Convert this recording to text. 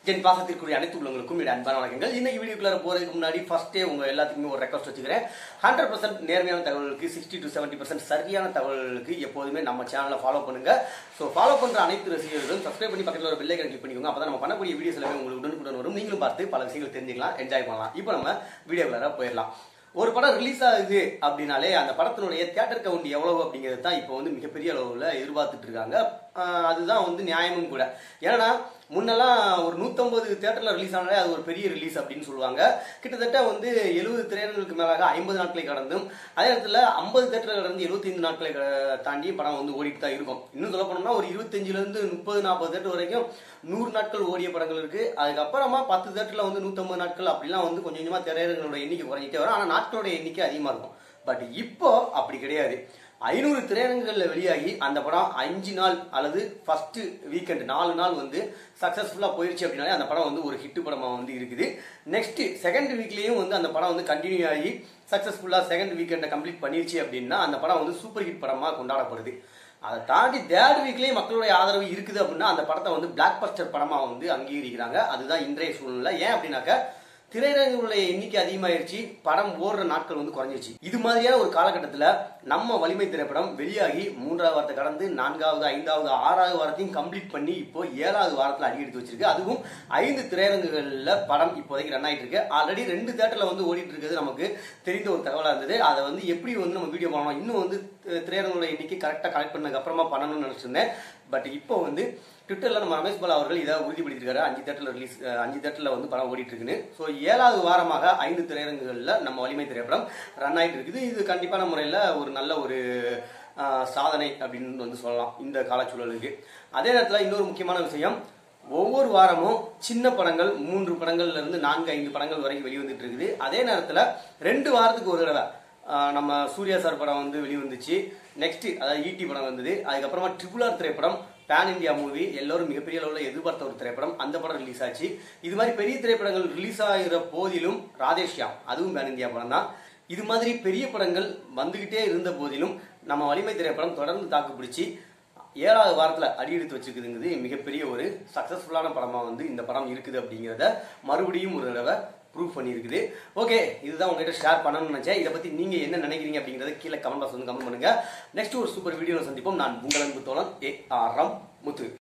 என் பாசத்திற்குரிய அனைத்து உள்ளவங்களுக்கும் என்னுடைய அன்பான வணக்கங்கள் இன்னைக்கு வீடியோக்குள்ள போறதுக்கு முன்னாடி ஃபர்ஸ்டே உங்க எல்லாத்துக்குமே ஒரு ரெக்வஸ்ட் வச்சுக்கிறேன் ஹண்ட்ரட் பர்சன்ட் நேர்மையான தகவல்களுக்கு சிக்ஸ்டி டு செவன்டி பர்சன்ட் சரியான தகவல்களுக்கு எப்போதுமே நம்ம சேனலை ஃபாலோ பண்ணுங்க ஸோ ஃபாலோ பண்ற அனைத்து ரசிகர்களும் சப்ஸ்கிரைப் பண்ணி பக்கத்தில் ஒரு பெல்லை கிளிக் பண்ணிக்கோங்க அப்பதான் நம்ம பண்ணக்கூடிய வீடியோஸ் எல்லாமே உங்களுக்கு உடனுக்குடன் வரும் நீங்களும் பார்த்து பல விஷயங்கள் தெரிஞ்சுக்கலாம் என்ஜாய் பண்ணலாம் இப்போ நம்ம வீடியோக்குள்ள போயிடலாம் ஒரு படம் ரிலீஸ் ஆகுது அப்படின்னாலே அந்த படத்தினுடைய தியேட்டர் கவுண்ட் எவ்வளவு அப்படிங்கிறது தான் இப்போ வந்து மிகப்பெரிய அளவில் எதிர்பார்த்துட்டு இருக்காங்க ஆஹ் அதுதான் வந்து நியாயமும் கூட ஏன்னா முன்னெல்லாம் ஒரு நூத்தம்பது தியேட்டர்ல ரிலீஸ் ஆனாலே அது ஒரு பெரிய ரிலீஸ் அப்படின்னு சொல்லுவாங்க கிட்டத்தட்ட வந்து எழுபது திரையரங்குகளுக்கு மேலாக ஐம்பது நாட்களை கடந்தும் அதே நேரத்தில் ஐம்பது தியேட்டர் கடந்து எழுபத்தைந்து நாட்களை க- தாண்டி படம் வந்து ஓடிட்டு தான் இருக்கும் இன்னும் சொல்ல போனோம்னா ஒரு இருபத்தஞ்சுல இருந்து முப்பது நாற்பது தேட்டர் வரைக்கும் நூறு நாட்கள் ஓடிய படங்கள் இருக்கு அதுக்கப்புறமா பத்து தேட்டர்ல வந்து நூத்தம்பது நாட்கள் அப்படிலாம் வந்து கொஞ்சம் கொஞ்சமா திரையரங்களோட எண்ணிக்கை குறைஞ்சிட்டே வரும் ஆனா நாட்களோட எண்ணிக்கை அதிகமா இருக்கும் பட் இப்போ அப்படி கிடையாது ஐநூறு திரையரங்குகள்ல வெளியாகி அந்த படம் அஞ்சு நாள் அல்லது ஃபர்ஸ்ட் வீக்கெண்ட் நாலு நாள் வந்து சக்சஸ்ஃபுல்லா போயிருச்சு அப்படின்னாலே அந்த படம் வந்து ஒரு ஹிட் படமா வந்து இருக்குது நெக்ஸ்ட் செகண்ட் வீக்லயும் வந்து அந்த படம் வந்து கண்டினியூ ஆகி சக்சஸ்ஃபுல்லா செகண்ட் வீக்கெண்டை கம்ப்ளீட் பண்ணிருச்சு அப்படின்னா அந்த படம் வந்து சூப்பர் ஹிட் படமா கொண்டாடப்படுது அதை தாண்டி தேர்ட் வீக்லயும் மக்களுடைய ஆதரவு இருக்குது அப்படின்னா அந்த படத்தை வந்து பிளாக் பஸ்டர் படமா வந்து அங்கீகரிக்கிறாங்க அதுதான் இன்றைய சூழ்நிலை ஏன் அப்படின்னாக்க திரையரங்குகளுடைய எண்ணிக்கை அதிகமாயிருச்சு படம் ஓடுற நாட்கள் வந்து குறைஞ்சிருச்சு இது மாதிரியான ஒரு காலகட்டத்தில் நம்ம வலிமை திரைப்படம் வெளியாகி மூன்றாவது வாரத்தை கடந்து நான்காவது ஐந்தாவது ஆறாவது வாரத்தையும் கம்ப்ளீட் பண்ணி இப்போ ஏழாவது வாரத்தில் அடி எடுத்து வச்சிருக்கு அதுவும் ஐந்து திரையரங்குகளில் படம் இப்போதைக்கு ரன் ஆயிட்டு இருக்கு ஆல்ரெடி ரெண்டு தேட்டர்ல வந்து ஓடிட்டு இருக்கிறது நமக்கு தெரிந்த ஒரு தகவலா இருந்தது அதை வந்து எப்படி வந்து நம்ம வீடியோ பண்ணலாம் இன்னும் வந்து தி- திரையரங்குகளோட எண்ணிக்கை கரெக்டாக கலெக்ட் பண்ணதுக்கு அப்புறமா பண்ணணும்னு நினைச்சிருந்தேன் பட் இப்போ வந்து ட்விட்டர்ல நம்ம ரமேஷ் பாலா அவர்கள் இதை உறுதிப்படுத்திருக்காரு அஞ்சு தேட்டர்ல ரிலீஸ் அஞ்சு தேட்டர்ல வந்து படம் ஓடிட்டு இருக்குன்னு ஸோ ஏழாவது வாரமாக ஐந்து திரையரங்குகள்ல நம்ம வலிமை திரைப்படம் ரன் ஆயிட்டு இருக்குது இது கண்டிப்பான முறையில் ஒரு நல்ல ஒரு அஹ், சாதனை அப்படின்னு வந்து சொல்லலாம் இந்த காலச்சூழலுக்கு அதே நேரத்தில் இன்னொரு முக்கியமான விஷயம் ஒவ்வொரு வாரமும் சின்ன படங்கள் மூன்று படங்கள்ல இருந்து நான்கு ஐந்து படங்கள் வரைக்கும் வெளிவந்துட்டு இருக்குது அதே நேரத்தில் ரெண்டு வாரத்துக்கு ஒரு தடவை ஆஹ் நம்ம சூர்யா சார் படம் வந்து வெளிவந்துச்சு நெக்ஸ்ட் அதாவது ஈட்டி படம் வந்தது அதுக்கப்புறமா ட்ரிபிள் ஆர் திரைப்படம் பேன் இந்தியா மூவி எல்லாரும் மிகப்பெரிய அளவில் எதிர்பார்த்த ஒரு திரைப்படம் அந்த படம் ரிலீஸ் ஆச்சு இது மாதிரி பெரிய திரைப்படங்கள் ரிலீஸ் ஆகிற போதிலும் ராதேஷ்யாம் அதுவும் பேன் இந்தியா படம் தான் இது மாதிரி பெரிய படங்கள் வந்துகிட்டே இருந்த போதிலும் நம்ம வலிமை திரைப்படம் தொடர்ந்து தாக்கு பிடிச்சி ஏழாவது வாரத்தில் அடி எடுத்து வச்சிருக்குதுங்கிறது மிகப்பெரிய ஒரு சக்ஸஸ்ஃபுல்லான படமாக வந்து இந்த படம் இருக்குது அப்படிங்கிறத மறுபடியும் ஒரு தடவை ப்ரூவ் பண்ணியிருக்குது ஓகே இதுதான் உங்ககிட்ட ஷேர் பண்ணணும்னு நினைச்சேன் இதை பற்றி நீங்கள் என்ன நினைக்கிறீங்க அப்படிங்கிறத கீழே கமெண்ட் பாக்ஸ் வந்து கமெண்ட் பண்ணுங்க நெக்ஸ்ட் ஒரு சூப்பர் வீடியோவில் சந்திப்போம் நான் உங்கள் அன்பு தோழன் ஏ ஆர் எம் முத்து